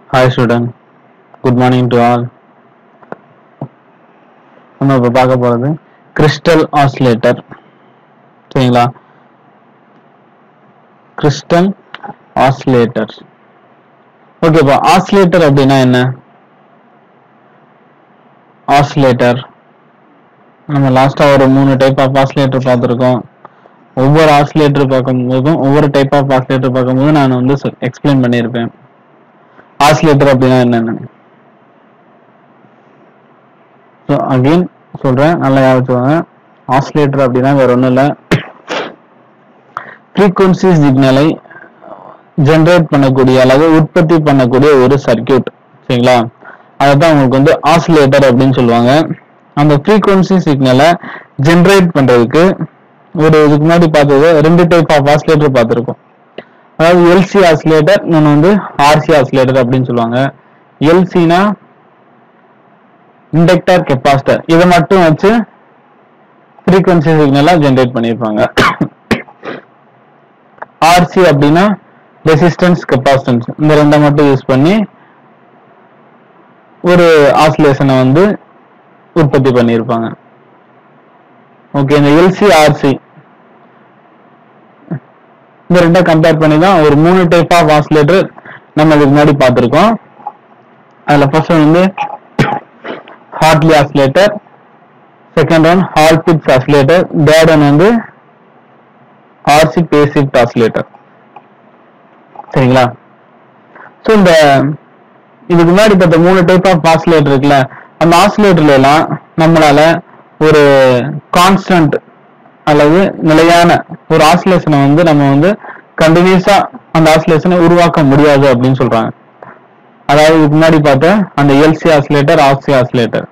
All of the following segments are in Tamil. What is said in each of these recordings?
Hi student. Good morning to all. நம்ம இப்போ பார்க்க போறது கிறிஸ்டல் ஆசிலேட்டர் சரிங்களா கிறிஸ்டல் ஆசிலேட்டர் ஓகே இப்போ ஆசிலேட்டர் அப்படின்னா என்ன ஆசிலேட்டர் நம்ம லாஸ்டா ஒரு மூணு டைப் ஆஃப் ஆசிலேட்டர் பார்த்துருக்கோம் ஒவ்வொரு ஆசிலேட்டர் பார்க்கும்போதும் ஒவ்வொரு டைப் ஆஃப் ஆசிலேட்டர் பார்க்கும்போது நான் வந்து எக்ஸ்பிளைன் பண்ணியிருப்பேன் ஆசிலேட்டர் அப்படின்னா என்னன்னு ஸோ அகெயின் சொல்றேன் நல்லா ஞாபகம் வச்சுக்கோங்க ஆசிலேட்டர் அப்படின்னா வேற ஒன்றும் இல்லை ஃப்ரீக்குவன்சி சிக்னலை ஜென்ரேட் பண்ணக்கூடிய அல்லது உற்பத்தி பண்ணக்கூடிய ஒரு சர்க்கியூட் சரிங்களா அதைத்தான் உங்களுக்கு வந்து ஆசிலேட்டர் அப்படின்னு சொல்லுவாங்க அந்த ஃப்ரீக்குவன்சி சிக்னலை ஜென்ரேட் பண்றதுக்கு ஒரு இதுக்கு முன்னாடி பார்த்தது ரெண்டு டைப் ஆஃப் ஆசிலேட்டர் பார்த்துருக்கோம் அதாவது எல்சி ஆசிலேட்டர் இன்னொன்று வந்து ஆர்சி ஆசிலேட்டர் அப்படின்னு சொல்லுவாங்க எல்சினா இண்டக்டர் கெப்பாசிட்டர் இதை மட்டும் வச்சு ஃப்ரீக்வன்சி சிக்னலா ஜென்ரேட் பண்ணியிருப்பாங்க ஆர்சி அப்படின்னா ரெசிஸ்டன்ஸ் கெப்பாசிட்டன்ஸ் இந்த ரெண்டை மட்டும் யூஸ் பண்ணி ஒரு ஆசிலேஷனை வந்து உற்பத்தி பண்ணியிருப்பாங்க ஓகே இந்த எல்சி ஆர்சி இந்த ரெண்டை கம்பேர் பண்ணி தான் ஒரு மூணு டைப் ஆஃப் ஆசிலேட்டர் நம்ம இதுக்கு முன்னாடி பார்த்துருக்கோம் அதில் ஃபர்ஸ்ட் வந்து Hartley oscillator second one Colpitts oscillator third one வந்து RC phase shift oscillator so இந்த இதுக்கு முன்னாடி பார்த்த மூணு டைப் ஆஃப் ஆசிலேட்டர் இருக்குல்ல அந்த ஆசிலேட்டர்ல எல்லாம் நம்மளால ஒரு கான்ஸ்டன்ட் அல்லது நிலையான ஒரு ஆசிலேஷனை வந்து நம்ம வந்து கண்டினியூஸா அந்த ஆசிலேஷனை உருவாக்க முடியாது அப்படின்னு சொல்றாங்க அதாவது இதுக்கு முன்னாடி பார்த்த அந்த எல்சி ஆசிலேட்டர் ஆர்சி ஆசிலேட்டர்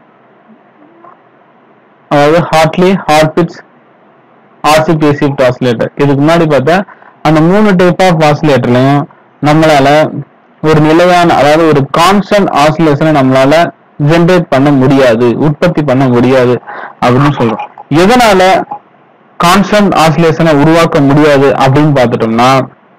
அதாவது Hartley Colpitts RC phase shift இதுக்கு முன்னாடி பார்த்தா அந்த மூணு டைப் ஆஃப் ஆசிலேட்டர்லையும் நம்மளால ஒரு நிலையான அதாவது ஒரு கான்ஸ்டன்ட் ஆசிலேஷனை நம்மளால ஜென்ரேட் பண்ண முடியாது உற்பத்தி பண்ண முடியாது அப்படின்னு சொல்றோம் எதனால கான்ஸ்டன்ட் ஆசிலேஷனை உருவாக்க முடியாது அப்படின்னு பார்த்துட்டோம்னா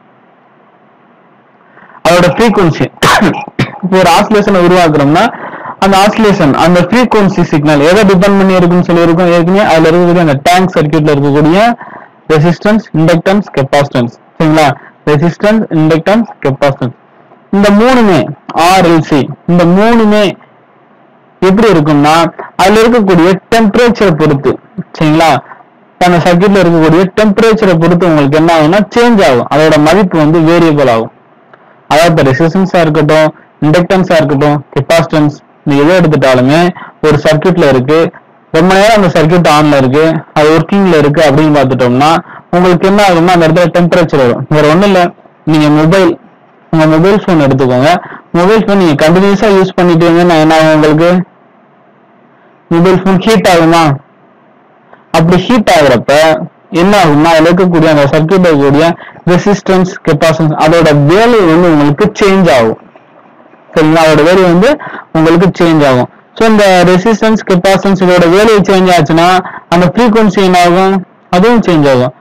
அதோட ஃப்ரீக்குவன்சி இப்போ ஒரு ஆசிலேஷனை உருவாக்குறோம்னா அந்த ஆசிலேஷன் அந்த ஃப்ரீக்குவன்சி சிக்னல் எதை டிபெண்ட் பண்ணி இருக்குன்னு சொல்லியிருக்கோம் ஏற்கனவே அதுல இருக்கக்கூடிய அந்த டேங்க் சர்க்கியூட்ல இருக்கக்கூடிய ரெசிஸ்டன்ஸ் இண்டக்டன்ஸ் கெப்பாசிட்டன்ஸ் சரிங்களா ரெசிஸ்டன்ஸ் இண்டக்டன்ஸ் கெப்பாசிட்டன்ஸ் இந்த மூணுமே ஆர்எல்சி இந்த மூணுமே எப்படி இருக்கும்னா அதுல இருக்கக்கூடிய டெம்பரேச்சரை பொறுத்து சரிங்களா அந்த சர்க்கியூட்ல இருக்கக்கூடிய டெம்பரேச்சரை பொறுத்து உங்களுக்கு என்ன ஆகும்னா சேஞ்ச் ஆகும் அதோட மதிப்பு வந்து வேரியபிள் ஆகும் அதாவது இப்போ ரெசிஸ்டன்ஸா இருக்கட்டும் இண்டக்டன்ஸா இருக்கட்டும் கெப்பாசிட்டன்ஸ் இந்த எதை எடுத்துட்டாலுமே ஒரு சர்க்கியூட்ல இருக்கு ரொம்ப நேரம் அந்த சர்க்கியூட் ஆன்ல இருக்கு அது ஒர்க்கிங்ல இருக்கு அப்படின்னு பார்த்துட்டோம்னா உங்களுக்கு என்ன ஆகும்னா அந்த இடத்துல டெம்பரேச்சர் வரும் வேற ஒண்ணும் இல்ல நீங்க மொபைல் உங்க மொபைல் போன் எடுத்துக்கோங்க மொபைல் போன் நீங்க கண்டினியூஸா யூஸ் பண்ணிட்டீங்கன்னா என்ன ஆகும் உங்களுக்கு மொபைல் போன் ஹீட் ஆகுமா அப்படி ஹீட் ஆகுறப்ப என்ன ஆகும்னா அதுல இருக்கக்கூடிய அந்த சர்க்கியூட் இருக்கக்கூடிய ரெசிஸ்டன்ஸ் கெப்பாசிட்டன்ஸ் அதோட வேலை வந்து உங்களுக்கு சேஞ்ச் ஆகும் சரிங்களா அதோட வேலை வந்து உங்களுக்கு சேஞ்ச் ஆகும் ஸோ இந்த ரெசிஸ்டன்ஸ் கெப்பாசிட்டன்ஸ் இதோட வேலை சேஞ்ச் ஆச்சுன்னா அந்த ஃப்ரீக்வன்சி என்ன ஆகும் அதுவும் சேஞ்ச் ஆகும்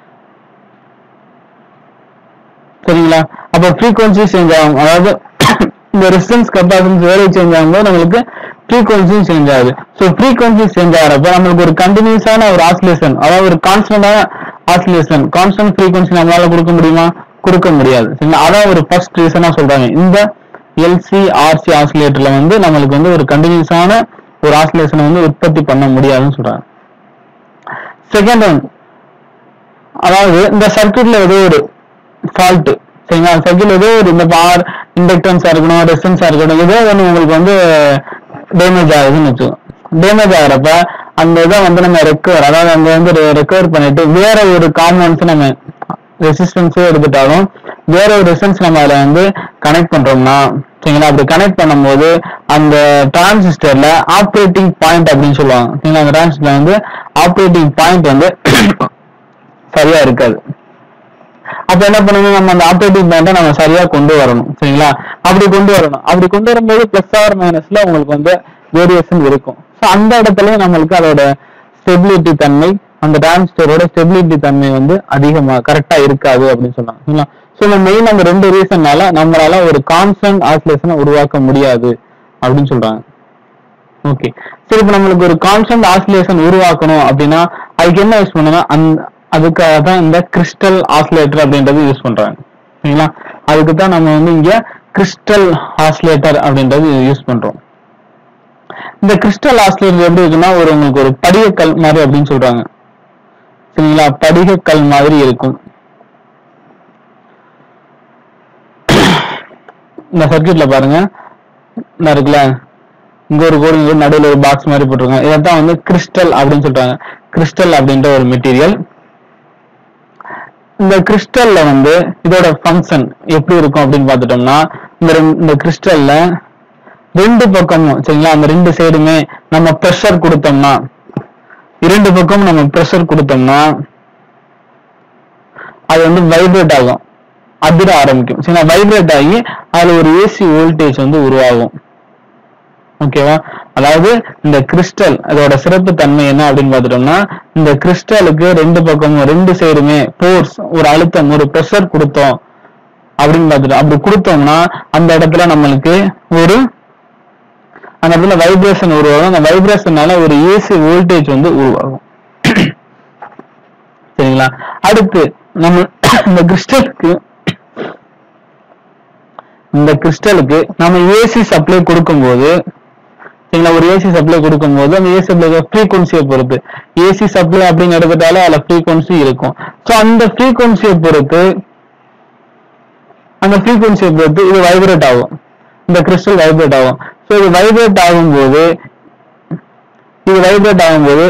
சரிங்களா அப்ப ஃப்ரீக்வன்சி சேஞ்ச் ஆகும் அதாவது இந்த ரெசிஸ்டன்ஸ் கெப்பாசிட்டன்ஸ் வேலை சேஞ்ச் ஆகும்போது நம்மளுக்கு ஃப்ரீக்வன்சியும் சேஞ்ச் ஆகுது ஸோ ஃப்ரீக்வன்சி சேஞ்ச் ஆகிறப்ப நம்மளுக்கு ஒரு கண்டினியூஸான ஒரு ஆசிலேஷன் அதாவது ஒரு கான்ஸ்டன்டான ஆசிலேஷன் கான்ஸ்டன்ட் ஃப்ரீக்வன்சி நம்மளால கொடுக்க முடியுமா கொடுக்க முடியாது சரிங்களா அதான் ஒரு ஃபர்ஸ்ட் ரீசனா சொல்றாங்க இந்த எல்சி ஆர்சி ஆசிலேட்டர்ல வந்து நம்மளுக்கு வந்து ஒரு கண்டினியூஸான ஒரு ஆசிலேஷனை வந்து உற்பத்தி பண்ண முடியாதுன்னு சொல்றாங்க செகண்ட் ஒன் அதாவது இந்த சர்க்கியூட்ல ஏதோ ஒரு ஃபால்ட் சரிங்களா சர்க்கியூட்ல ஏதோ ஒரு இந்த பார் இண்டக்டன்ஸா இருக்கணும் ரெசிஸ்டன்ஸா இருக்கணும் ஏதோ ஒன்று உங்களுக்கு வந்து டேமேஜ் ஆகுதுன்னு வச்சுக்கோங்க டேமேஜ் ஆகிறப்ப அந்த இதை வந்து நம்ம ரெக்கவர் அதாவது அங்க வந்து ரெக்கவர் பண்ணிட்டு வேற ஒரு காம்பவுண்ட்ஸ் நம்ம ரெசிஸ்டன்ஸே எடுத்துட்டாலும் வேற ஒரு ரெசிஸ்டன்ஸ் நம்ம அதில் வந்து கனெக்ட் பண்றோம்னா சரிங்களா அப்படி கனெக்ட் பண்ணும்போது அந்த டிரான்சிஸ்டர்ல ஆப்ரேட்டிங் பாயிண்ட் அப்படின்னு சொல்லுவாங்க சரிங்களா அந்த டிரான்சிஸ்டர்ல வந்து ஆப்ரேட்டிங் பாயிண்ட் வந்து சரியா இருக்காது அப்ப என்ன பண்ணணும் நம்ம அந்த ஆப்ரேட்டிங் பாயிண்ட்டை நம்ம சரியா கொண்டு வரணும் சரிங்களா அப்படி கொண்டு வரணும் அப்படி கொண்டு வரும்போது பிளஸ் ஆர் மைனஸ்ல உங்களுக்கு வந்து வேரியேஷன் இருக்கும் ஸோ அந்த இடத்துலயும் நம்மளுக்கு அதோட ஸ்டெபிலிட்டி தன்மை அந்த டிரான்சிஸ்டரோட ஸ்டெபிலிட்டி தன்மை வந்து அதிகமா கரெக்டா இருக்காது அப்படின்னு சொன்னாங்க சரிங்களா ஸோ இந்த மெயின் அந்த ரெண்டு ரீசன்னால நம்மளால ஒரு கான்ஸ்டன்ட் ஆசிலேஷனை உருவாக்க முடியாது அப்படின்னு சொல்றாங்க ஓகே சரி இப்போ நம்மளுக்கு ஒரு கான்ஸ்டன்ட் ஆசிலேஷன் உருவாக்கணும் அப்படின்னா அதுக்கு என்ன யூஸ் பண்ணணும் அந்த அதுக்காக தான் இந்த கிறிஸ்டல் ஆசிலேட்டர் அப்படின்றது யூஸ் பண்றாங்க சரிங்களா அதுக்கு தான் நம்ம வந்து இங்க கிறிஸ்டல் ஆசிலேட்டர் அப்படின்றது யூஸ் பண்றோம் இந்த கிறிஸ்டல் ஆசிலேட்டர் எப்படி இருக்குன்னா ஒரு உங்களுக்கு ஒரு படிகக்கல் மாதிரி அப்படின்னு சொல்றாங்க சரிங்களா படிகக்கல் மாதிரி இருக்கும் இந்த சர்க்கியூட்ல பாருங்க இந்த இருக்குல்ல இங்க ஒரு கோடு இங்க நடுவில் ஒரு பாக்ஸ் மாதிரி போட்டிருக்காங்க இதைத்தான் வந்து கிறிஸ்டல் அப்படின்னு சொல்றாங்க கிறிஸ்டல் அப்படின்ற ஒரு மெட்டீரியல் இந்த கிறிஸ்டல்ல வந்து இதோட ஃபங்க்ஷன் எப்படி இருக்கும் அப்படின்னு பார்த்துட்டோம்னா இந்த ரெண்டு- இந்த கிறிஸ்டல்ல ரெண்டு பக்கமும் சரிங்களா அந்த ரெண்டு சைடுமே நம்ம ப்ரெஷர் கொடுத்தோம்னா இரண்டு பக்கமும் நம்ம ப்ரெஷர் கொடுத்தோம்னா அது வந்து வைப்ரேட் ஆகும் அதிர ஆரம்பிக்கும் சரிங்களா வைப்ரேட் ஆகி அதுல ஒரு ஏசி வோல்டேஜ் வந்து உருவாகும் ஓகேவா அதாவது இந்த கிறிஸ்டல் அதோட சிறப்பு தன்மை என்ன அப்படின்னு பார்த்துட்டோம்னா இந்த கிறிஸ்டலுக்கு ரெண்டு பக்கமும் ரெண்டு சைடுமே ஃபோர்ஸ் ஒரு அழுத்தம் ஒரு ப்ரெஷர் கொடுத்தோம் அப்படின்னு பார்த்துட்டோம் அப்படி கொடுத்தோம்னா அந்த இடத்துல நம்மளுக்கு ஒரு அந்த இடத்துல வைப்ரேஷன் உருவாகும் அந்த வைப்ரேஷனால ஒரு ஏசி வோல்டேஜ் வந்து உருவாகும் சரிங்களா அடுத்து நம்ம இந்த கிறிஸ்டலுக்கு இந்த கிறிஸ்டலுக்கு நம்ம ஏசி சப்ளை கொடுக்கும்போது சரிங்களா ஒரு ஏசி சப்ளை கொடுக்கும்போது அந்த ஏசி சப்ளை ஃப்ரீக்வன்சியை பொறுத்து ஏசி சப்ளை அப்படின்னு எடுத்துட்டாலே அதுல ஃப்ரீக்வன்சி இருக்கும் ஸோ அந்த ஃப்ரீக்வன்சியை பொறுத்து அந்த ஃப்ரீக்வன்சியை பொறுத்து இது வைப்ரேட் ஆகும் இந்த கிறிஸ்டல் வைப்ரேட் ஆகும் ஸோ இது வைப்ரேட் ஆகும்போது இது வைப்ரேட் ஆகும்போது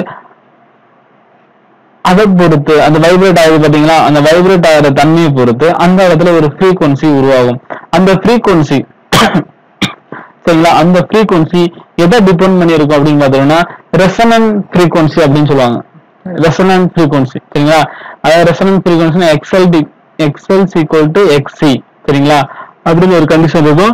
அதை பொறுத்து அந்த வைப்ரேட் ஆகுது பாத்தீங்களா அந்த வைப்ரேட் ஆகிற தன்மையை பொறுத்து அந்த இடத்துல ஒரு ஃப்ரீக்வன்சி உருவாகும் அந்த ஃப்ரீக்வன்சி சரிங்களா அந்த ஃப்ரீக்வன்சி எதை டிபெண்ட் பண்ணி இருக்கும் அப்படின்னு பார்த்தோம்னா ரெசனன்ட் ஃப்ரீக்வன்சி அப்படின்னு சொல்லுவாங்க ரெசனன்ட் ஃப்ரீக்வன்சி சரிங்களா அதாவது resonant frequency XL the XL equal to XC சரிங்களா அப்படின்னு ஒரு கண்டிஷன் இருக்கும்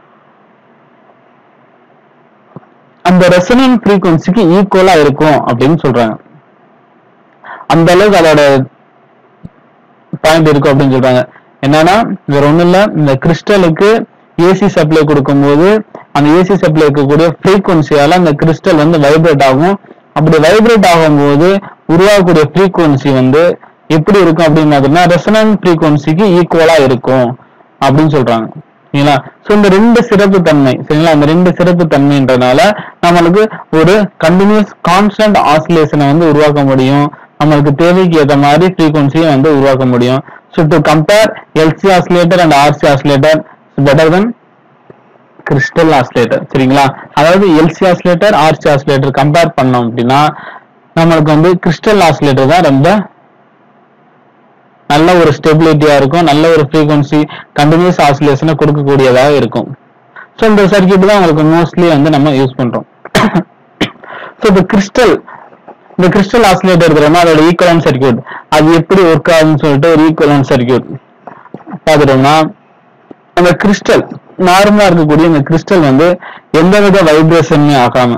அந்த ரெசனன்ட் ஃப்ரீக்வன்சிக்கு ஈக்குவலா இருக்கும் அப்படின்னு சொல்றாங்க அந்த அளவுக்கு அதோட பாயிண்ட் இருக்கும் அப்படின்னு சொல்றாங்க என்னன்னா வேற ஒண்ணும் இல்ல இந்த கிறிஸ்டலுக்கு ஏசி சப்ளை கொடுக்கும்போது அந்த ஏசி சப்ளை இருக்கக்கூடிய ஃப்ரீக்வன்சியால அந்த கிறிஸ்டல் வந்து வைப்ரேட் ஆகும் அப்படி வைப்ரேட் ஆகும்போது உருவாகக்கூடிய ஃப்ரீக்வன்சி வந்து எப்படி இருக்கும் அப்படின்னு பார்த்தோம்னா ரெசனன்ட் ஃப்ரீக்வன்சிக்கு ஈக்குவலா இருக்கும் அப்படின்னு சொல்றாங்க சரிங்களா ஸோ இந்த ரெண்டு சிறப்பு தன்மை சரிங்களா இந்த ரெண்டு சிறப்பு தன்மைன்றனால நம்மளுக்கு ஒரு கண்டினியூஸ் கான்ஸ்டன்ட் ஆசிலேஷனை வந்து உருவாக்க முடியும் நம்மளுக்கு தேவைக்கு ஏற்ற மாதிரி ஃப்ரீக்வன்சியை வந்து உருவாக்க முடியும் so to compare LC oscillator and RC oscillator better then crystal oscillator சரிங்களா அதாவது LC oscillator RC oscillator compare பண்ணோம் அப்படின்னா நம்மளுக்கு வந்து கிறிஸ்டல் ஆசிலேட்டர் தான் ரொம்ப நல்ல ஒரு ஸ்டெபிலிட்டியா இருக்கும் நல்ல ஒரு ஃப்ரீக்வன்சி கண்டினியூஸ் ஆசிலேஷனை கொடுக்கக்கூடியதாக இருக்கும் ஸோ இந்த சர்க்கியூட் தான் உங்களுக்கு மோஸ்ட்லி வந்து நம்ம யூஸ் பண்றோம் ஸோ இந்த கிறிஸ்டல் இந்த கிறிஸ்டல் ஆசிலேட்டர் இருக்கிறோம்னா அதோட ஈக்குவலன் சர்க்கியூட் அது எப்படி ஒர்க் ஆகுதுன்னு சொல்லிட்டு ஒரு ஈக்குவலன் சர்க்கியூட் பார்த்துட்டோம்னா அந்த கிறிஸ்டல் நார்மலா இருக்கக்கூடிய இந்த கிறிஸ்டல் வந்து எந்தவித வைப்ரேஷனுமே ஆகாம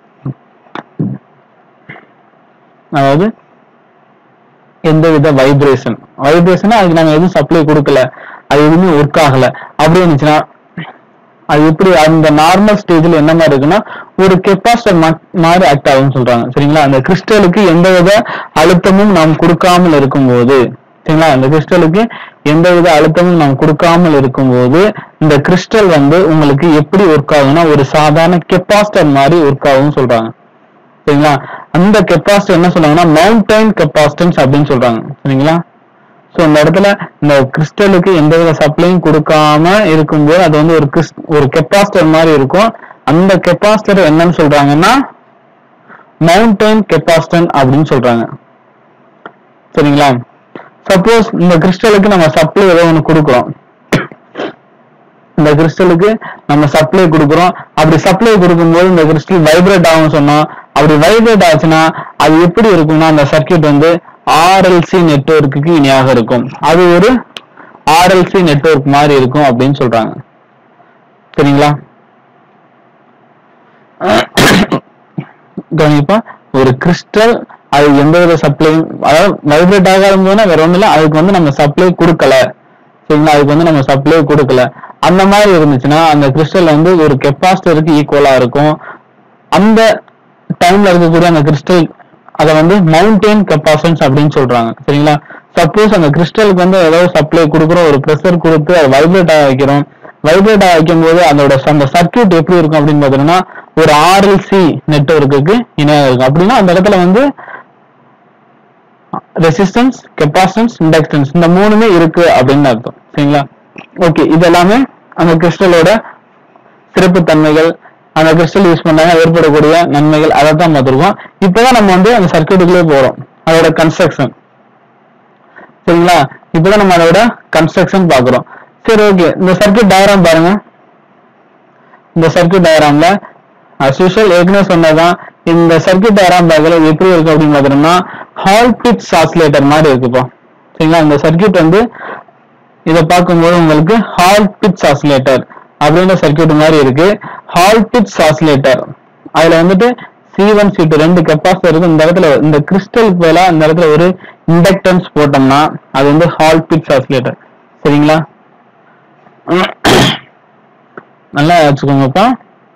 அதாவது எந்தவித வைப்ரேஷன் வைப்ரேஷனா அதுக்கு நம்ம எதுவும் சப்ளை கொடுக்கல அது எதுவுமே ஒர்க் ஆகல அப்படி இருந்துச்சுன்னா அது எப்படி அந்த நார்மல் ஸ்டேஜ்ல என்ன மாதிரி இருக்குன்னா ஒரு கெப்பாசிட்டர் மாதிரி ஆக்ட் ஆகும்னு சொல்றாங்க சரிங்களா அந்த கிறிஸ்டலுக்கு எந்தவித அழுத்தமும் நாம் கொடுக்காமல் இருக்கும்போது சரிங்களா அந்த கிறிஸ்டலுக்கு எந்தவித அழுத்தமும் நாம் கொடுக்காமல் இருக்கும்போது இந்த கிறிஸ்டல் வந்து உங்களுக்கு எப்படி ஒர்க் ஆகும்னா ஒரு சாதாரண கெப்பாசிட்டர் மாதிரி ஒர்க் ஆகும்னு சொல்றாங்க சரிங்களா அந்த கெப்பாசிட்டர் என்ன சொல்றாங்கன்னா மவுண்டைன் கெப்பாசிட்டன்ஸ் அப்படின்னு சொல்றாங்க சரிங்களா ஸோ இந்த இடத்துல இந்த கிறிஸ்டலுக்கு எந்தவித சப்ளையும் கொடுக்காம இருக்கும்போது அது வந்து ஒரு கிறிஸ் ஒரு கெப்பாசிட்டர் மாதிரி இருக்கும் அந்த கெப்பாசிட்டர் என்னன்னு சொல்றாங்கன்னா மவுண்டைன் கெப்பாசிட்டன் அப்படின்னு சொல்றாங்க சரிங்களா சப்போஸ் இந்த கிறிஸ்டலுக்கு நம்ம சப்ளை ஏதோ ஒன்று கொடுக்குறோம் இந்த கிறிஸ்டலுக்கு நம்ம சப்ளை கொடுக்குறோம் அப்படி சப்ளை கொடுக்கும்போது இந்த கிறிஸ்டல் வைப்ரேட் ஆகும் சொன்னோம் அப்படி வைப்ரேட் ஆச்சுன்னா அது எப்படி இருக்கும்னா அந்த சர்க்கியூட் வந்து ஆர்எல்சி நெட்வொர்க்குக்கு இணையாக இருக்கும் அது ஒரு ஆர்எல்சி நெட்வொர்க் மாதிரி இருக்கும் அப்படின்னு சொல்றாங்க சரிங்களா கவனிப்பா ஒரு கிறிஸ்டல் அது எந்த வித சப்ளையும் அதாவது வைப்ரேட் ஆகாத போதுனா வேற ஒண்ணும் இல்ல அதுக்கு வந்து நம்ம சப்ளை கொடுக்கல சரிங்களா அதுக்கு வந்து நம்ம சப்ளை கொடுக்கல அந்த மாதிரி இருந்துச்சுன்னா அந்த கிறிஸ்டல் வந்து ஒரு கெப்பாசிட்டருக்கு ஈக்குவலா இருக்கும் அந்த டைம்ல இருக்கக்கூடிய அந்த கிறிஸ்டல் அதை வந்து மவுண்டெயின் கெப்பாசிட்டன்ஸ் அப்படின்னு சொல்றாங்க சரிங்களா சப்போஸ் அந்த கிறிஸ்டலுக்கு வந்து ஏதாவது சப்ளை கொடுக்குறோம் ஒரு ப்ரெஷர் கொடுத்து அதை வைப்ரேட் ஆக வைக்கிறோம் வைப்ரேட் ஆக வைக்கும் போது அதோட அந்த சர்க்கியூட் எப்படி இருக்கும் அப்படின்னு பார்த்தீங்கன்னா ஒரு ஆர்எல்சி நெட்ஒர்க்குக்கு இணையாக இருக்கும் அப்படின்னா அந்த இடத்துல வந்து ரெசிஸ்டன்ஸ் கெப்பாசிட்டன்ஸ் இண்டக்டன்ஸ் இந்த மூணுமே இருக்கு அப்படின்னு அர்த்தம் சரிங்களா ஓகே இது எல்லாமே அந்த கிறிஸ்டலோட சிறப்பு தன்மைகள் அந்த கிறிஸ்டல் யூஸ் பண்ணாங்க ஏற்படக்கூடிய நன்மைகள் அதை தான் பார்த்துருக்கோம் இப்போதான் நம்ம வந்து அந்த சர்க்கியூட்டுக்குள்ளே போறோம் அதோட கன்ஸ்ட்ரக்ஷன் சரிங்களா இப்போதான் நம்ம அதோட கன்ஸ்ட்ரக்ஷன் பார்க்குறோம் சரி ஓகே இந்த சர்க்கியூட் டயக்ராம் பாருங்க இந்த சர்க்கியூட் டயக்ராம்ல as usual ஏற்கனவே சொன்னதான் இந்த சர்க்கியூட் டயக்ராம் பார்க்கல இது எப்படி இருக்கு அப்படின்னு பார்த்தோம்னா ஹால் பிட்ஸ் ஆசிலேட்டர் மாதிரி இருக்குப்பா சரிங்களா இந்த சர்க்கியூட் வந்து இதை பார்க்கும்போது உங்களுக்கு ஹால் பிட்ஸ் ஆசிலேட்டர் அப்படின்ற சர்க்கியூட் மாதிரி இருக்கு ஹால் பிட்ஸ் ஆசிலேட்டர் அதுல வந்துட்டு சி ஒன் சி டூ ரெண்டு கெப்பாசிட்டர் இருக்கு இந்த இடத்துல இந்த கிறிஸ்டலுக்கு பதிலாக இந்த இடத்துல ஒரு இண்டக்டன்ஸ் போட்டோம்னா அது வந்து ஹால் பிட்ஸ் ஆசிலேட்டர் சரிங்களா நல்லா வச்சுக்கோங்கப்பா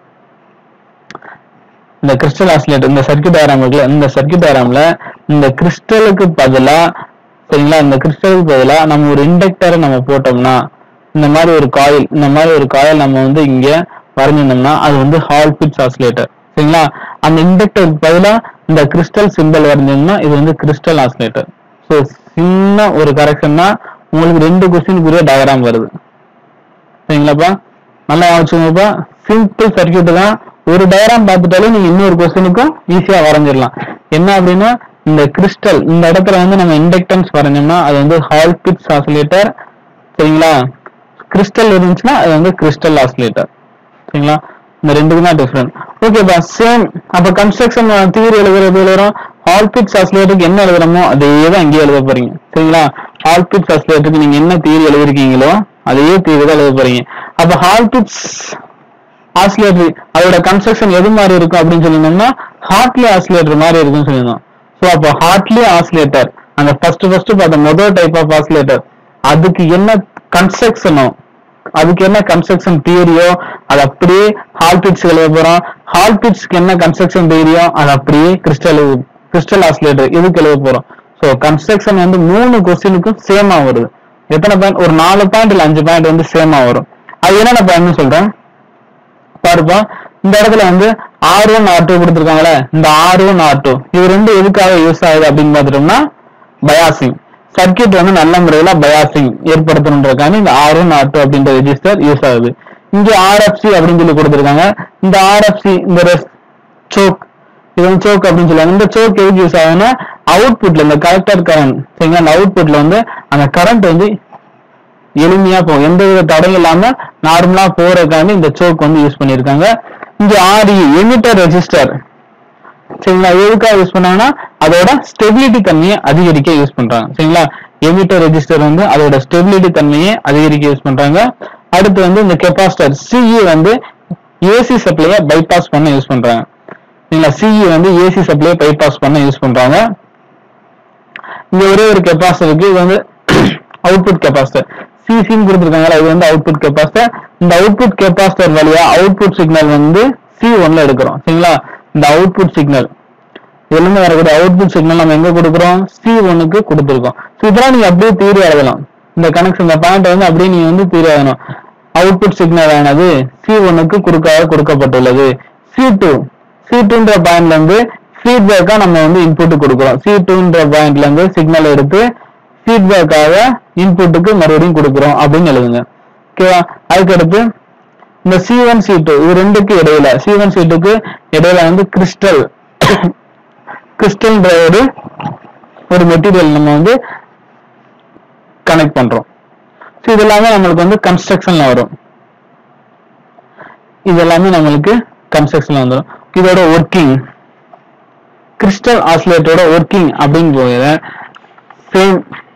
இந்த கிறிஸ்டல் ஆசிலேட்டர் இந்த சர்க்கியூட் டயராம் இருக்குல்ல இந்த சர்க்கியூட் டயராம்ல இந்த கிறிஸ்டலுக்கு பதிலா சரிங்களா இந்த கிறிஸ்டலுக்கு பதிலா நம்ம ஒரு இண்டக்டரை நம்ம போட்டோம்னா இந்த மாதிரி ஒரு காயில் இந்த மாதிரி ஒரு காயில் நம்ம வந்து இங்க வரைஞ்சிருந்தோம்னா அது வந்து ஹால் பிட்ஸ் ஆசிலேட்டர் சரிங்களா அந்த இண்டக்டருக்கு பதிலா இந்த கிறிஸ்டல் சிம்பிள் வரைஞ்சோம்னா இது வந்து கிறிஸ்டல் ஆசிலேட்டர் ஸோ சின்ன ஒரு கரெக்ஷன் தான் உங்களுக்கு ரெண்டு கொஸ்டினுக்குரிய டயராம் வருது சரிங்களாப்பா நல்லா வச்சுக்கோங்கப்பா சிம்பிள் சர்க்கியூட் தான் ஒரு டயராம் பார்த்துட்டாலே நீங்க இன்னொரு கொஸ்டினுக்கும் ஈஸியா வரைஞ்சிடலாம் என்ன அப்படின்னா இந்த கிறிஸ்டல் இந்த இடத்துல வந்து நம்ம இண்டக்டன்ஸ் வரைஞ்சோம்னா அது வந்து ஹால் பிட்ஸ் ஆசிலேட்டர் சரிங்களா கிறிஸ்டல் இருந்துச்சுன்னா அது வந்து கிறிஸ்டல் ஆசிலேட்டர் சரிங்களா இந்த ரெண்டுக்கும் தான் டிஃப்ரெண்ட் ஓகேப்பா சேம் அப்ப கன்ஸ்ட்ரக்ஷன் தியரி எழுதுறது எழுதுறோம் ஹால் பிட்ஸ் ஆசிலேட்டருக்கு என்ன எழுதுறோமோ அதே தான் இங்கே எழுத போறீங்க சரிங்களா ஹால் பிட்ஸ் ஆசிலேட்டருக்கு நீங்க என்ன தியரி எழுதிருக்கீங்களோ அதே தியரி தான் எழுத போறீங்க அப்ப ஹால் பிட்ஸ் ஆசிலேட்டர் அதோட கன்ஸ்ட்ரக்ஷன் எது மாதிரி இருக்கும் அப்படின்னு சொல்லியிருந்தோம்னா ஹார்ட்லி ஆசிலேட்டர் மாதிரி இருக்கும்னு சொல்லியிருந்தோம் ஸோ அப்போ ஹார்ட்லி ஆசிலேட்டர் அந்த ஃபர்ஸ்ட் ஃபர்ஸ்ட் பார்த்த முதல் டைப் ஆஃப் ஆசிலேட்டர் அதுக்கு என்ன கன்ஸ்ட்ரக்ஷனோ அதுக்கு என்ன கன்ஸ்ட்ரக்ஷன் தியரியோ அது அப்படியே ஹால் பிட்ஸ் எழுத போறோம் ஹால் பிட்ஸ்க்கு என்ன கன்ஸ்ட்ரக்ஷன் தியரியோ அது அப்படியே கிறிஸ்டல் கிறிஸ்டல் ஆசிலேட்டர் இதுக்கு எழுத போறோம் ஸோ கன்ஸ்ட்ரக்ஷன் வந்து மூணு கொஸ்டினுக்கும் சேமா வருது எத்தனை பாயிண்ட் ஒரு நாலு பாயிண்ட் இல்ல அஞ்சு பாயிண்ட் வந்து சேமா வரும் அது என்னென்ன பாயிண்ட் சொல்றேன் பாருப்பா இந்த இடத்துல வந்து ஆர் ஒன் ஆர் டூ கொடுத்துருக்காங்களே இந்த ஆர் ஒன் ஆர் டூ இது ரெண்டு எதுக்காக யூஸ் ஆகுது அப்படின்னு பார்த்துட்டோம்னா பயாசிங் சர்க்கியூட் வந்து நல்ல முறையில பயாசிங் ஏற்படுத்தணுன்றதுக்காக இந்த ஆர் ஒன் ஆர் டூ அப்படின்ற ரெஜிஸ்டர் யூஸ் ஆகுது இங்க ஆர்எஃப்சி அப்படின்னு சொல்லி கொடுத்துருக்காங்க இந்த ஆர்எஃப்சி இந்த சோக் இது வந்து சோக் அப்படின்னு சொல்லுவாங்க இந்த சோக் எதுக்கு யூஸ் ஆகுதுன்னா அவுட்புட்ல இந்த கலெக்டர் கரண்ட் சரிங்களா அந்த அவுட்புட்ல வந்து அந்த கரண்ட் வந்து எளிமையா போகும் எந்த வித தடையும் இல்லாம நார்மலா போறதுக்காண்டி இந்த சோக் வந்து யூஸ் பண்ணிருக்காங்க இங்க ஆர்இ எமிட்டர் ரெஜிஸ்டர் சரிங்களா எதுக்காக யூஸ் பண்ணாங்கன்னா அதோட ஸ்டெபிலிட்டி தன்மையை அதிகரிக்க யூஸ் பண்றாங்க சரிங்களா எமிட்டர் ரெஜிஸ்டர் வந்து அதோட ஸ்டெபிலிட்டி தன்மையை அதிகரிக்க யூஸ் பண்றாங்க அடுத்து வந்து இந்த கெப்பாசிட்டர் சிஇ வந்து ஏசி சப்ளையை பைபாஸ் பண்ண யூஸ் பண்றாங்க சரிங்களா சிஇ வந்து ஏசி சப்ளையை பைபாஸ் பண்ண யூஸ் பண்றாங்க இங்க ஒரே ஒரு கெப்பாசிட்டர் இருக்கு இது வந்து அவுட்புட் கெப்பாசிட்டர் சிசின்னு கொடுத்துருக்காங்களா இது வந்து அவுட்புட் கெப்பாசிட்டர் இந்த அவுட்புட் கெப்பாசிட்டர் வழியா அவுட்புட் சிக்னல் வந்து சி ஒன்ல எடுக்கிறோம் சரிங்களா இந்த அவுட்புட் சிக்னல் இதுல இருந்து வரக்கூடிய அவுட்புட் சிக்னல் நம்ம எங்க கொடுக்குறோம் சி ஒன்னுக்கு கொடுத்துருக்கோம் ஸோ இதெல்லாம் நீங்க அப்படியே தீர்வு எழுதலாம் இந்த கனெக்ஷன் இந்த பாயிண்ட் வந்து அப்படியே நீங்க வந்து தீர்வு எழுதணும் அவுட்புட் சிக்னல் ஆனது சி ஒன்னுக்கு குறுக்காக கொடுக்கப்பட்டுள்ளது சி டூ சி டூன்ற பாயிண்ட்ல இருந்து ஃபீட்பேக்கா நம்ம வந்து இன்புட் கொடுக்குறோம் சி டூன்ற பாயிண்ட்ல இருந்து சிக்னல் எடுத்து ஃபீட்பேக்காக இன்புட்டுக்கு மறுபடியும் கொடுக்குறோம் அப்படின்னு எழுதுங்க ஓகேவா அதுக்கடுத்து இந்த சி ஒன் சி டூ இது ரெண்டுக்கு இடையில சி ஒன் சி டூக்கு இடையில வந்து கிறிஸ்டல் கிறிஸ்டல்ன்ற ஒரு ஒரு மெட்டீரியல் நம்ம வந்து கனெக்ட் பண்றோம் ஸோ இது எல்லாமே நம்மளுக்கு வந்து கன்ஸ்ட்ரக்ஷன்ல வரும் இது எல்லாமே நம்மளுக்கு கன்ஸ்ட்ரக்ஷன்ல வந்துடும் இதோட ஒர்க்கிங் கிறிஸ்டல் ஆசிலேட்டரோட ஒர்க்கிங் அப்படின்னு போகிற சேம்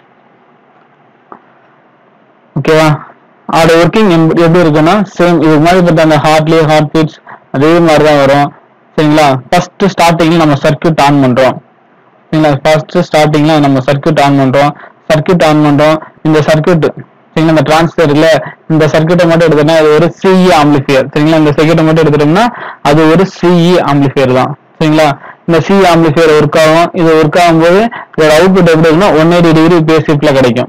ஓகேவா அதோட ஒர்க்கிங் எப்படி இருக்குன்னா சேம் இது மாதிரி பட்ட அந்த ஹார்ட்லி ஹார்ட் பீட்ஸ் அதே மாதிரி தான் வரும் சரிங்களா ஃபர்ஸ்ட் ஸ்டார்டிங்ல நம்ம சர்க்யூட் ஆன் பண்றோம் சரிங்களா ஃபர்ஸ்ட் ஸ்டார்டிங்ல நம்ம சர்க்யூட் ஆன் பண்றோம் சர்க்யூட் ஆன் பண்றோம் இந்த சர்க்யூட் சரிங்களா இந்த டிரான்ஸ்டர்ல இந்த சர்க்கியூட்டை மட்டும் எடுத்தோம்னா அது ஒரு சிஇ ஆம்பிளிஃபையர் சரிங்களா இந்த சர்க்கியூட்டை மட்டும் எடுத்துட்டோம்னா அது ஒரு சிஇ ஆம்பிளிஃபையர் தான் சரிங்களா இந்த சி ஆம்பிளிஃபையர் ஒர்க் ஆகும் இது ஒர்க் ஆகும்போது இதோட அவுட்புட் எப்படி இருக்குன்னா ஒன் எயிட்டி டிகிரி பேஸ் ஷிஃப்ட்ல கிடைக்கும்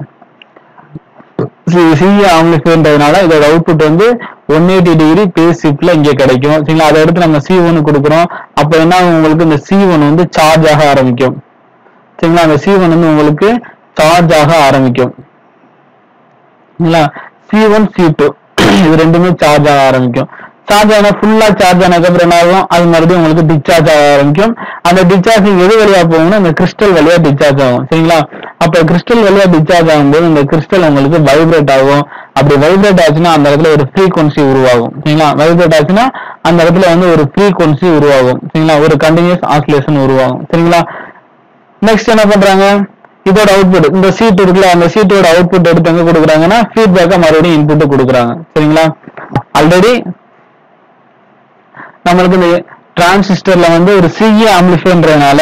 சி ஆம்பிளிஃபையர்ன்றதுனால இதோட அவுட்புட் வந்து ஒன் எயிட்டி டிகிரி பேஸ் ஷிஃப்ட்ல இங்க கிடைக்கும் சரிங்களா அதை எடுத்து நம்ம சி ஒன் கொடுக்குறோம் அப்ப என்ன ஆகும் உங்களுக்கு இந்த சி ஒன் வந்து சார்ஜ் ஆக ஆரம்பிக்கும் சரிங்களா அந்த சி ஒன் வந்து உங்களுக்கு சார்ஜ் ஆக ஆரம்பிக்கும் சரிங்களா சி ஒன் சி டூ இது ரெண்டுமே சார்ஜ் ஆக ஆரம்பிக்கும் சார்ஜ் ஆனா ஃபுல்லா சார்ஜ் ஆனதுக்கு அப்புறம் என்ன ஆகும் அது மறுபடியும் உங்களுக்கு டிஸ்சார்ஜ் ஆக ஆரம்பிக்கும் அந்த டிஸ்சார்ஜிங் எது வழியா போகும்னா இந்த கிறிஸ்டல் வழியா டிஸ்சார்ஜ் ஆகும் சரிங்களா அப்ப கிறிஸ்டல் வழியா டிஸ்சார்ஜ் ஆகும்போது இந்த கிறிஸ்டல் உங்களுக்கு வைப்ரேட் ஆகும் அப்படி வைப்ரேட் ஆச்சுன்னா அந்த இடத்துல ஒரு ஃப்ரீக்வன்சி உருவாகும் சரிங்களா வைப்ரேட் ஆச்சுன்னா அந்த இடத்துல வந்து ஒரு ஃப்ரீக்வன்சி உருவாகும் சரிங்களா ஒரு கண்டினியூஸ் ஆசிலேஷன் உருவாகும் சரிங்களா நெக்ஸ்ட் என்ன பண்றாங்க இதோட அவுட்புட் இந்த சீட் இருக்குல்ல அந்த சீட்டோட அவுட்புட் எடுத்து எங்க கொடுக்குறாங்கன்னா ஃபீட்பேக்கா மறுபடியும் இன்புட் கொடுக்குறாங்க சரிங்களா ஆல்ரெடி நம்மளுக்கு இந்த டிரான்சிஸ்டர்ல வந்து ஒரு சிஇ ஆம்பிளிஃபைன்றதுனால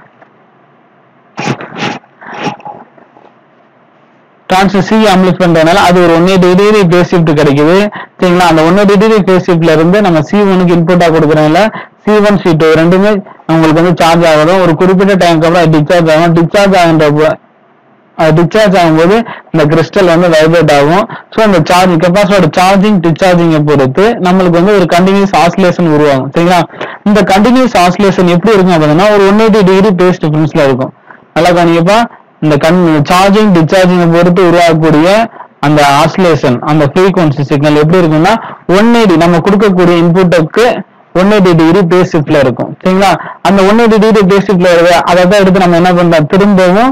டிரான்சிஸ்டர் சி ஆம்பிளிஃபைன்றதுனால அது ஒரு one eighty degree phase shift கிடைக்குது சரிங்களா அந்த ஒன் எயிட்டி டிகிரி பேஸ் ஷிஃப்ட்ல இருந்து நம்ம சி ஒனுக்கு இன்புட்டா கொடுக்கறதுனால சி ஒன் சி டூ ரெண்டுமே உங்களுக்கு வந்து சார்ஜ் ஆகுதும் ஒரு குறிப்பிட்ட டைம்க்கு அப்புறம் டிஸ்சார்ஜ் ஆகும் டிஸ்சார்ஜ் ஆகின்ற டிஸ்சார்ஜ் ஆகும்போது இந்த கிறிஸ்டல் வந்து வைப்ரேட் ஆகும் ஸோ அந்த சார்ஜ் கெப்பாசிட்டியோட சார்ஜிங் டிஸ்சார்ஜிங்கை பொறுத்து நம்மளுக்கு வந்து ஒரு கண்டினியூஸ் ஆசிலேஷன் உருவாகும் சரிங்களா இந்த கண்டினியூஸ் ஆசிலேஷன் எப்படி இருக்கும் அப்படின்னா ஒரு ஒன் எயிட்டி டிகிரி பேஸ் டிஃபரன்ஸ்ல இருக்கும் நல்லா கவனிக்கப்பா இந்த கண் சார்ஜிங் டிஸ்சார்ஜிங்கை பொறுத்து உருவாகக்கூடிய அந்த ஆசிலேஷன் அந்த ஃப்ரீக்வன்சி சிக்னல் எப்படி இருக்கும்னா ஒன் எயிட்டி நம்ம கொடுக்கக்கூடிய இன்புட்டுக்கு ஒன் எயிட்டி டிகிரி பேஸ் ஷிஃப்ட்ல இருக்கும் சரிங்களா அந்த ஒன் எயிட்டி டிகிரி பேஸ் ஷிஃப்ட்ல அதை தான் எடுத்து நம்ம என்ன பண்றோம் திரும்பவும்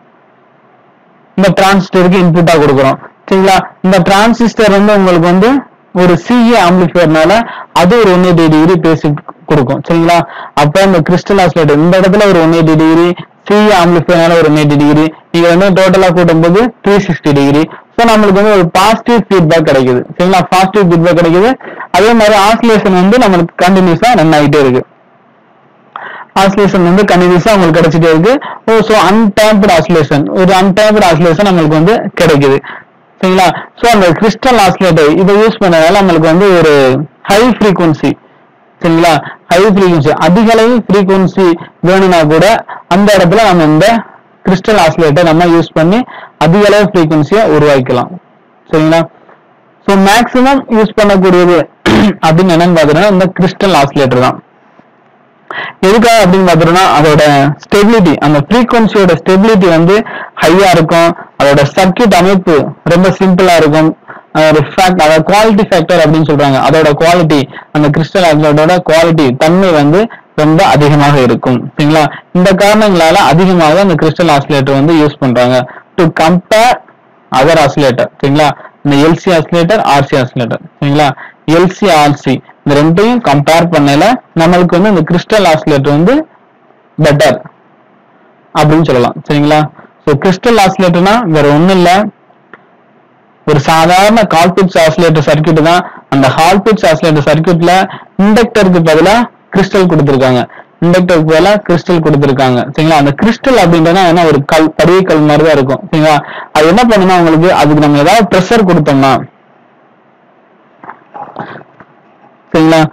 இந்த டிரான்சிஸ்டருக்கு இன்புட்டா கொடுக்குறோம் சரிங்களா இந்த டிரான்சிஸ்டர் வந்து உங்களுக்கு வந்து ஒரு சிஏ ஆம்பிளிஃபையர்னால அது ஒரு ஒன் எயிட்டி டிகிரி பேஸ் கொடுக்கும் சரிங்களா அப்ப இந்த கிறிஸ்டல் ஆசிலேட்டர் இந்த இடத்துல ஒரு ஒன் எயிட்டி டிகிரி சிஏ ஆம்பிளிஃபையர்னால ஒரு ஒன் எயிட்டி டிகிரி நீங்க வந்து டோட்டலா கூட்டும்போது த்ரீ சிக்ஸ்டி டிகிரி ஸோ நம்மளுக்கு வந்து ஒரு பாசிட்டிவ் ஃபீட்பேக் கிடைக்குது சரிங்களா பாசிட்டிவ் ஃபீட்பேக் கிடைக்குது அதே மாதிரி ஆசிலேஷன் வந்து நம்மளுக்கு கண்டினியூஸா ரன் ஆகிட்டே இருக்கு ஆசிலேஷன் வந்து கண்டினியூஸா உங்களுக்கு கிடைச்சிட்டே இருக்கு ஓ ஸோ அன்டேம்ப்டு ஆசிலேஷன் ஒரு அன்டேம்ப்டு ஆசிலேஷன் நம்மளுக்கு வந்து கிடைக்குது சரிங்களா ஸோ அந்த கிறிஸ்டல் ஆசிலேட்டர் இதை யூஸ் பண்ணதால நம்மளுக்கு வந்து ஒரு ஹை ஃப்ரீக்வன்சி சரிங்களா ஹை ஃப்ரீக்வன்சி அதிக அளவு ஃப்ரீக்வன்சி வேணும்னா கூட அந்த இடத்துல நம்ம இந்த கிறிஸ்டல் ஆசிலேட்டர் நம்ம யூஸ் பண்ணி அதிக அளவு ஃப்ரீக்வன்சியை உருவாக்கலாம் சரிங்களா ஸோ மேக்ஸிமம் யூஸ் பண்ணக்கூடியது அப்படின்னு என்னன்னு பார்த்தீங்கன்னா இந்த கிறிஸ்டல் ஆசிலேட்டர் தான் எதுக்காக அப்படின்னு பார்த்தோம்னா அதோட ஸ்டெபிலிட்டி அந்த ஃப்ரீக்வன்சியோட ஸ்டெபிலிட்டி வந்து ஹையா இருக்கும் அதோட சர்க்கியூட் அமைப்பு ரொம்ப சிம்பிளா இருக்கும் ஒரு ஃபேக்ட் அதாவது குவாலிட்டி ஃபேக்டர் அப்படின்னு சொல்றாங்க அதோட குவாலிட்டி அந்த கிறிஸ்டல் ஆக்சைடோட குவாலிட்டி தன்மை வந்து ரொம்ப அதிகமாக இருக்கும் சரிங்களா இந்த காரணங்களால அதிகமாக அந்த கிறிஸ்டல் ஆசிலேட்டர் வந்து யூஸ் பண்றாங்க டு கம்பேர் அதர் ஆசிலேட்டர் சரிங்களா இந்த எல்சி ஆசிலேட்டர் ஆர்சி ஆசிலேட்டர் சரிங்களா எல்சி ஆர்சி இந்த ரெண்டையும் கம்பேர் பண்ணல நம்மளுக்கு வந்து இந்த கிறிஸ்டல் ஆசிலேட்டர் வந்து பெட்டர் அப்படின்னு சொல்லலாம் சரிங்களா ஸோ கிறிஸ்டல் ஆசிலேட்டர்னா வேற ஒண்ணும் இல்ல ஒரு சாதாரண கால்பிட்ஸ் ஆசிலேட்டர் சர்க்கியூட் தான் அந்த ஹால்பிட்ஸ் ஆசிலேட்டர் சர்க்கியூட்ல இண்டக்டருக்கு பதிலா கிறிஸ்டல் கொடுத்துருக்காங்க இண்டக்டருக்கு பதிலா கிறிஸ்டல் கொடுத்துருக்காங்க சரிங்களா அந்த கிறிஸ்டல் அப்படின்றனா என்ன ஒரு கல் படிய கல் மாதிரி தான் இருக்கும் சரிங்களா அது என்ன பண்ணுன்னா உங்களுக்கு அதுக்கு நம்ம ஏதாவது ப்ரெஷர் கொடுத்தோம்னா சரிங்களா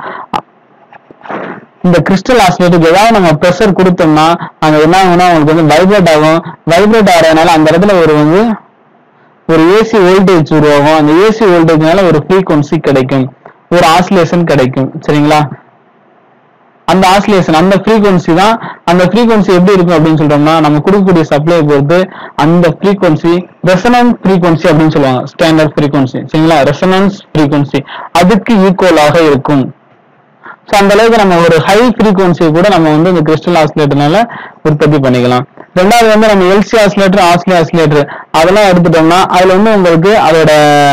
இந்த கிறிஸ்டல் ஆசிலேட்டுக்கு ஏதாவது நம்ம ப்ரெஷர் கொடுத்தோம்னா அங்க என்ன ஆகும்னா உங்களுக்கு வந்து வைப்ரேட் ஆகும் வைப்ரேட் ஆகிறதுனால அந்த இடத்துல ஒரு வந்து ஒரு ஏசி வோல்டேஜ் உருவாகும் அந்த ஏசி வோல்டேஜ்னால ஒரு ஃப்ரீக்வன்சி கிடைக்கும் ஒரு ஆசிலேஷன் கிடைக்கும் சரிங்களா அந்த ஆசிலேஷன் அந்த ஃப்ரீக்வன்சி தான் அந்த ஃப்ரீக்வன்சி எப்படி இருக்கும் அப்படின்னு சொல்றோம்னா நம்ம கொடுக்கக்கூடிய சப்ளை பொறுத்து அந்த ஃப்ரீக்வன்சி ரெசனன்ஸ் ஃப்ரீக்வன்சி அப்படின்னு சொல்லுவாங்க ஸ்டாண்டர்ட் ஃப்ரீக்வன்சி சரிங்களா ரெசனன்ஸ் ஃப்ரீக்வன்சி அதுக்கு ஈக்குவலாக இருக்கும் ஸோ அந்த அளவுக்கு நம்ம ஒரு ஹை ஃப்ரீக்வன்சி கூட நம்ம வந்து இந்த கிறிஸ்டல் ஆசிலேட்டர்னால உற்பத்தி பண்ணிக்கலாம் ரெண்டாவது வந்து நம்ம எல்சி ஆசிலேட்டர் ஆஸ்லி ஆசிலேட்டர் அதெல்லாம் எடுத்துட்டோம்னா அதுல வந்து உங்களுக்கு அதோட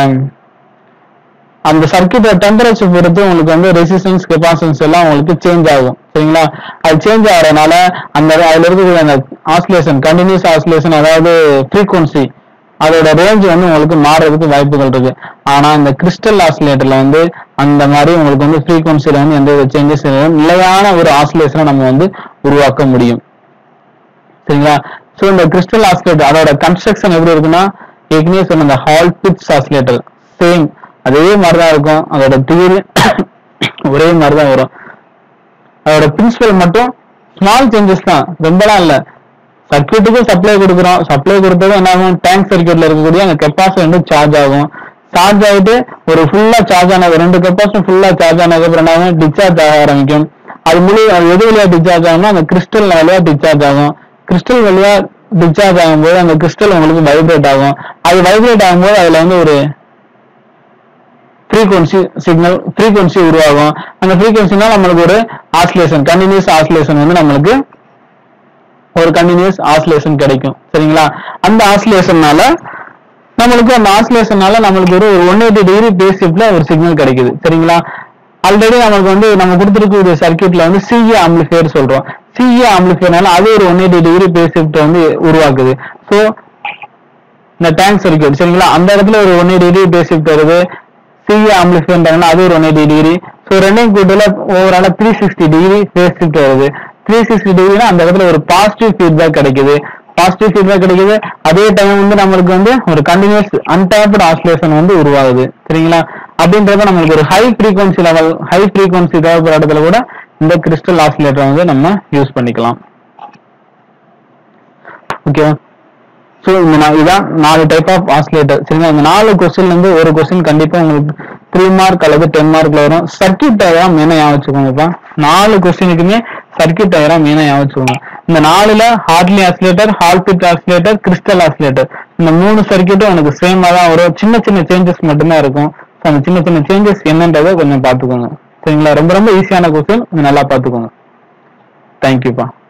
அந்த சர்க்கியூட்டோட டெம்பரேச்சர் பொறுத்து உங்களுக்கு வந்து ரெசிஸ்டன்ஸ் கெப்பாசிட்டன்ஸ் எல்லாம் உங்களுக்கு சேஞ்ச் ஆகும் சரிங்களா அது சேஞ்ச் ஆகிறதுனால அந்த அதுல இருக்கக்கூடிய அந்த ஆசிலேஷன் கண்டினியூஸ் ஆசிலேஷன் அதாவது ஃப்ரீக்வன்சி அதோட ரேஞ்ச் வந்து உங்களுக்கு மாறுறதுக்கு வாய்ப்புகள் இருக்கு ஆனா இந்த கிறிஸ்டல் ஆசிலேட்டர்ல வந்து அந்த மாதிரி உங்களுக்கு வந்து ஃப்ரீக்வன்சில வந்து எந்த ஒரு சேஞ்சஸ் நிலையான ஒரு ஆசிலேஷனை நம்ம வந்து உருவாக்க முடியும் சரிங்களா ஸோ இந்த கிறிஸ்டல் ஆசிலேட்டர் அதோட கன்ஸ்ட்ரக்ஷன் எப்படி இருக்குன்னா ஏற்கனவே சொன்ன அந்த ஹால் பிட்ஸ் ஆசிலேட்டர் சேம் அதே மாதிரி தான் இருக்கும் அதோட தியரி ஒரே மாதிரி தான் வரும் அதோட பிரின்சிபல் மட்டும் ஸ்மால் சேஞ்சஸ் தான் ரொம்பலாம் இல்ல சர்க்கியூட்டுக்கு சப்ளை கொடுக்குறோம் சப்ளை கொடுத்தது என்ன ஆகும் டேங்க் சர்க்கியூட்ல இருக்கக்கூடிய அந்த கெப்பாசிட்டி வந்து சார்ஜ் ஆகும் சார்ஜ் ஆகிட்டு ஒரு ஃபுல்லா சார்ஜ் ஆனது ரெண்டு கெப்பாசிட்டி ஃபுல்லா சார்ஜ் ஆனதுக்கு அப்புறம் என்ன ஆகும் டிஸ்சார்ஜ் ஆக ஆரம்பிக்கும் அது முழு அது எது வழியா டிஸ்சார்ஜ் ஆகும்னா அந்த கிறிஸ்டல் வழியா டிஸ்சார்ஜ் ஆகும் கிறிஸ்டல் வழியா டிஸ்சார்ஜ் ஆகும்போது அந்த கிறிஸ்டல் உங்களுக்கு வைப்ரேட் ஆகும் அது வைப்ரேட் ஆகும்போது அதுல வந்து ஒரு ஃப்ரீக்வன்சி சிக்னல் ஃப்ரீக்வன்சி உருவாகும் அந்த ஃப்ரீக்வன்சினா நம்மளுக்கு ஒரு ஆசிலேஷன் கண்டினியூஸ் ஆசிலேஷன் வந்து நம்மளுக்கு ஒரு கண்டினியூஸ் ஆசிலேஷன் கிடைக்கும் சரிங்களா அந்த ஆசிலேஷன்னால நம்மளுக்கு அந்த ஆசிலேஷனால நம்மளுக்கு ஒரு ஒன் எயிட்டி டிகிரி பேஸ் ஷிஃப்ட்ல ஒரு சிக்னல் கிடைக்குது சரிங்களா ஆல்ரெடி நமக்கு வந்து நம்ம கொடுத்துருக்கக்கூடிய சர்க்கியூட்ல வந்து சிஏ ஆம்பிளிஃபையர் சொல்றோம் சிஏ ஆம்பிளிஃபையர்னால அது ஒரு one eighty degree phase shift வந்து உருவாக்குது ஸோ இந்த டேங்க் சர்க்கியூட் சரிங்களா அந்த இடத்துல ஒரு one eighty degree phase shift வருது சிஏ ஆம்பிளிஃபையர்ன்றாங்கன்னா அது ஒரு ஒன் எயிட்டி டிகிரி ஸோ ரெண்டையும் கூட்டல overall three sixty degree phase shift வருது த்ரீ சிக்ஸ்டி டிகிரினா அந்த இடத்துல ஒரு பாசிட்டிவ் ஃபீட்பேக் கிடைக்குது பாசிட்டிவ் ஃபீட்பேக் கிடைக்குது அதே டைம் வந்து நம்மளுக்கு வந்து ஒரு கண்டினியூஸ் அன்டாப்டு ஆசிலேஷன் வந்து உருவாகுது சரிங்களா அப்படின்றத நம்மளுக்கு ஒரு high frequency level high frequency தேவைப்படுற இடத்துல கூட இந்த கிறிஸ்டல் ஆசிலேட்டரை வந்து நம்ம யூஸ் பண்ணிக்கலாம் ஓகேவா ஸோ இந்த நா- இதான் நாலு டைப் ஆஃப் ஆசிலேட்டர் சரிங்களா இந்த நாலு கொஸ்டின்ல இருந்து ஒரு கொஸ்டின் கண்டிப்பா உங்களுக்கு த்ரீ மார்க் அல்லது டென் மார்க்ல வரும் சர்க்கியூட் டயராம் மெயினா ஞாபகம் வச்சுக்கோங்கப்பா நாலு கொஸ்டினுக்குமே சர்க்கியூட் டயராம் மெயினா ஞாபகம் வச்சுக்கோங்க இந்த நாலுல Hartley oscillator Colpitts oscillator crystal oscillator இந்த மூணு சர்க்கியூட்டும் எனக்கு சேமா தான் வரும் சின்ன சின்ன சேஞ்சஸ் மட்டும்தான் இருக்கும் So, அந்த சின்ன சின்ன சேஞ்சஸ் என்னன்றதை கொஞ்சம் பார்த்துக்கோங்க சரிங்களா ரொம்ப ரொம்ப ஈஸியான கொஸ்டின் நல்லா பார்த்துக்கோங்க தேங்க்யூப்பா